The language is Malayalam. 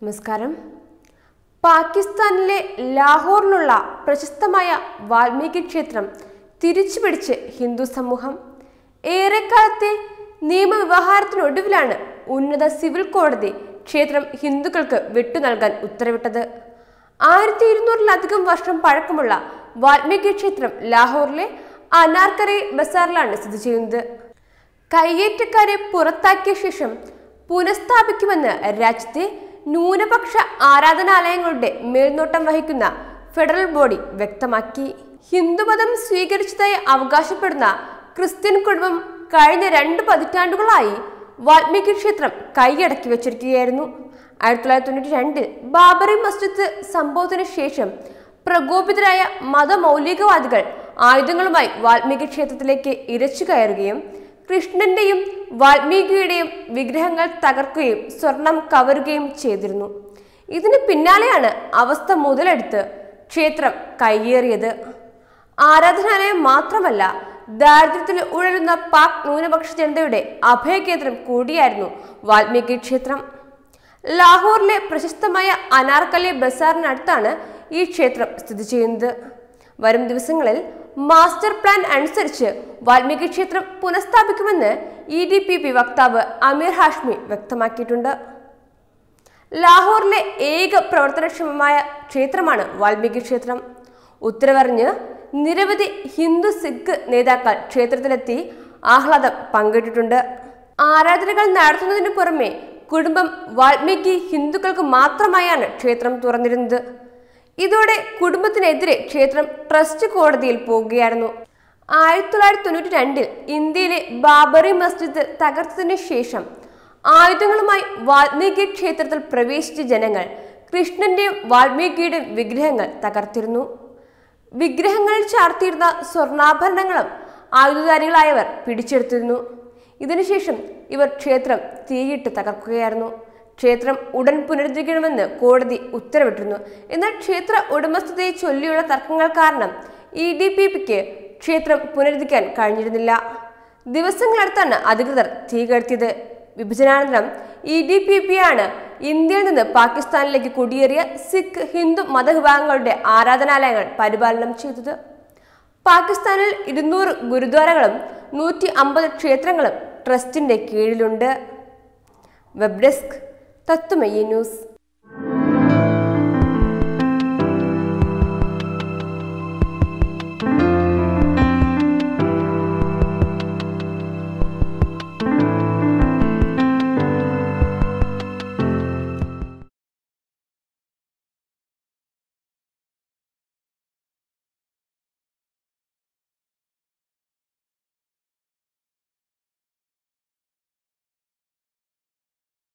നമസ്കാരം പാകിസ്ഥാനിലെ ലാഹോറിലുള്ള പ്രശസ്തമായ വാൽമീകി ക്ഷേത്രം തിരിച്ചുപിടിച്ച് ഹിന്ദു സമൂഹം ഏറെക്കാലത്തെ നിയമവ്യവഹാരത്തിനൊടുവിലാണ് ഉന്നത സിവിൽ കോടതി ക്ഷേത്രം ഹിന്ദുക്കൾക്ക് വിട്ടു നൽകാൻ ഉത്തരവിട്ടത് ആയിരത്തി ഇരുന്നൂറിലധികം വർഷം പഴക്കമുള്ള വാൽമീകി ക്ഷേത്രം ലാഹോറിലെ അനാർക്കറി ബസാറിലാണ് സ്ഥിതി ചെയ്യുന്നത് കയ്യേറ്റക്കാരെ പുറത്താക്കിയ ശേഷം പുനഃസ്ഥാപിക്കുമെന്ന് രാജ്യത്തെ ന്യൂനപക്ഷ ആരാധനാലയങ്ങളുടെ മേൽനോട്ടം വഹിക്കുന്ന ഫെഡറൽ ബോഡി വ്യക്തമാക്കി ഹിന്ദുമതം സ്വീകരിച്ചതായി അവകാശപ്പെടുന്ന ക്രിസ്ത്യൻ കുടുംബം കഴിഞ്ഞ രണ്ട് പതിറ്റാണ്ടുകളായി വാൽമീകി ക്ഷേത്രം കൈയടക്കി വെച്ചിരിക്കുകയായിരുന്നു ആയിരത്തി തൊള്ളായിരത്തി തൊണ്ണൂറ്റി രണ്ടിൽ ബാബറി മസ്ജിദ് സംഭവത്തിന് ശേഷം പ്രകോപിതരായ മതമൗലികവാദികൾ ആയുധങ്ങളുമായി വാൽമീകി ക്ഷേത്രത്തിലേക്ക് ഇരച്ചു കയറുകയും കൃഷ്ണന്റെയും വാൽമീകിയുടെയും വിഗ്രഹങ്ങൾ തകർക്കുകയും സ്വർണം കവരുകയും ചെയ്തിരുന്നു ഇതിന് പിന്നാലെയാണ് അവസ്ഥ മുതലെടുത്ത് ക്ഷേത്രം കയ്യേറിയത് ആരാധനാലയം മാത്രമല്ല ദാരിദ്ര്യത്തിൽ ഉഴലുന്ന പാക് ന്യൂനപക്ഷ ജനതയുടെ അഭയകേന്ദ്രം കൂടിയായിരുന്നു വാൽമീകി ക്ഷേത്രം ലാഹോറിലെ പ്രശസ്തമായ അനാർക്കലി ബസാറിനടുത്താണ് ഈ ക്ഷേത്രം സ്ഥിതി ചെയ്യുന്നത് വരും ദിവസങ്ങളിൽ മാസ്റ്റർ പ്ലാൻ അനുസരിച്ച് വാൽമീകി ക്ഷേത്രം പുനഃസ്ഥാപിക്കുമെന്ന് ഇ ഡി പി പി വക്താവ് അമീർ ഹാഷ്മി വ്യക്തമാക്കിയിട്ടുണ്ട് ലാഹോറിലെ ഏക പ്രവർത്തനക്ഷമമായ ക്ഷേത്രമാണ് വാൽമീകി ക്ഷേത്രം ഉത്തരവറിഞ്ഞ് നിരവധി ഹിന്ദു സിഖ് നേതാക്കൾ ക്ഷേത്രത്തിലെത്തി ആഹ്ലാദം പങ്കിട്ടിട്ടുണ്ട് ആരാധനകൾ നടത്തുന്നതിനു പുറമെ കുടുംബം വാൽമീകി ഹിന്ദുക്കൾക്ക് മാത്രമായാണ് ക്ഷേത്രം തുറന്നിരുന്നത് ഇതോടെ കുടുംബത്തിനെതിരെ ക്ഷേത്രം ട്രസ്റ്റ് കോടതിയിൽ പോവുകയായിരുന്നു ആയിരത്തി തൊള്ളായിരത്തി തൊണ്ണൂറ്റി രണ്ടിൽ ഇന്ത്യയിലെ ബാബറി മസ്ജിദ് തകർത്തതിനു ശേഷം ആയുധങ്ങളുമായി വാൽമീകി ക്ഷേത്രത്തിൽ പ്രവേശിച്ച ജനങ്ങൾ കൃഷ്ണന്റെയും വാൽമീകിയുടെയും വിഗ്രഹങ്ങൾ തകർത്തിരുന്നു വിഗ്രഹങ്ങളിൽ ചാർത്തിയിരുന്ന സ്വർണ്ണാഭരണങ്ങളും ആയുധധാരികളായവർ പിടിച്ചെടുത്തിരുന്നു ഇതിനുശേഷം ഇവർ ക്ഷേത്രം തീയിട്ട് തകർക്കുകയായിരുന്നു ക്ഷേത്രം ഉടൻ പുനരുദ്ധരിക്കണമെന്ന് കോടതി ഉത്തരവിട്ടിരുന്നു എന്നാൽ ക്ഷേത്ര ഉടമസ്ഥതയെ ചൊല്ലിയുള്ള തർക്കങ്ങൾ കാരണം ഇ ഡി പി പിക്ക് ക്ഷേത്രം പുനരുദ്ധിക്കാൻ കഴിഞ്ഞിരുന്നില്ല ദിവസങ്ങളടുത്താണ് അധികൃതർ തീ കെടുത്തിയത് വിഭജനാനന്തരം ഇ ഡി പി പി ആണ് ഇന്ത്യയിൽ നിന്ന് പാകിസ്ഥാനിലേക്ക് കുടിയേറിയ സിഖ് ഹിന്ദു മതവിഭാഗങ്ങളുടെ ആരാധനാലയങ്ങൾ പരിപാലനം ചെയ്തത് പാകിസ്ഥാനിൽ ഇരുന്നൂറ് ഗുരുദ്വാരകളും നൂറ്റി അമ്പത് ക്ഷേത്രങ്ങളും ട്രസ്റ്റിന്റെ കീഴിലുണ്ട് വെബ് ഡെസ്ക് തത്വമയി ന്യൂസ്